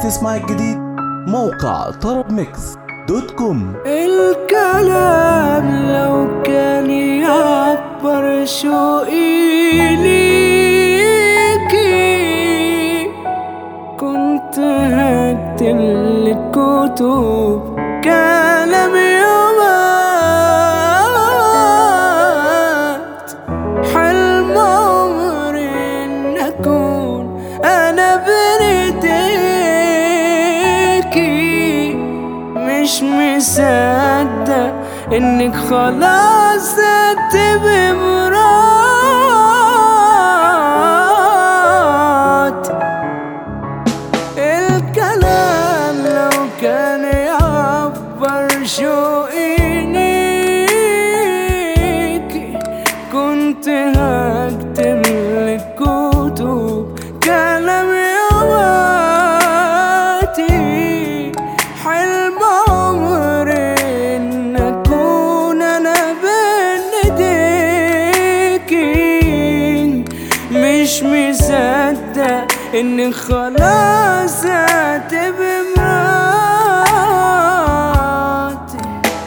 تسمع الجديد موقع طرب ميكس دوت كوم الكلام لو كان يعبر شوقي ليكي كنت هكتب لك كتب كلام يومات حلم عمري ان اكون انا برديكي مش مصدق انك خلاص هتبقي مرات الكلام لو كان يعبر شوقي ليكي كنت هكتب لك كتب كلام يوماتي حلم عمري ان اكون انا بين ايديكي مش مصدق انك خلاص هتبقي مراتي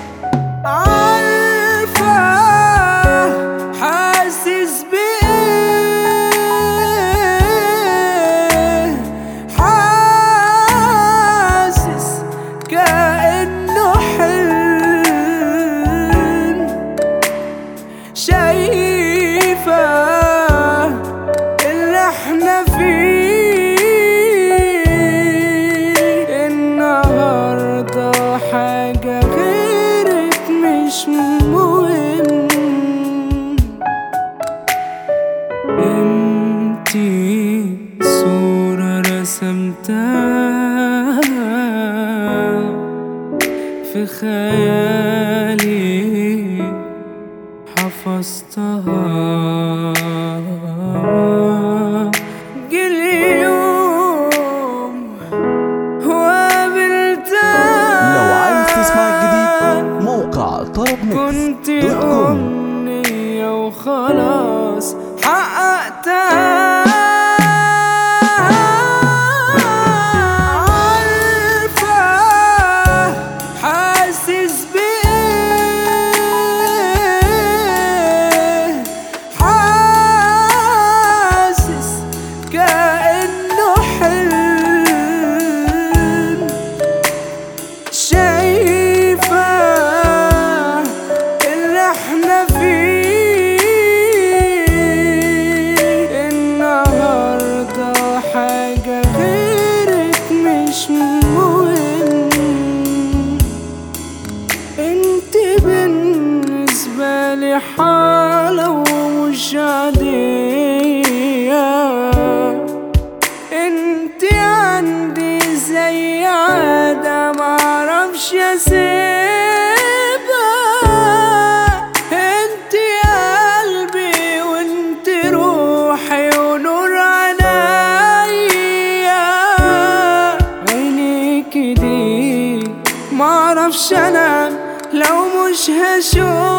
عارفة حاسس بإيه حاسس كأنه حلم شايفة اللي احنا فيه النهاردة حاجة غيرك مش مهم انتي صورة رسمتها في خيالي حفظتها جه اليوم وقابلتها لو عايز تسمع الجديد موقع طرب ميكس كنت دوت كوم أمنية وخلاص حققتها عارفة حاسس بإيه حاسس كأنه حلم شايفة اللي احنا فيه النهاردة حاجة غيرك مش مهم انت بالنسبة لي حالة ومش عادية انت عندي زي عادة معرفش اسيبها انت قلبي وانت روحي ونور عينيا عينيك دي معرفش انام لو مش هشوف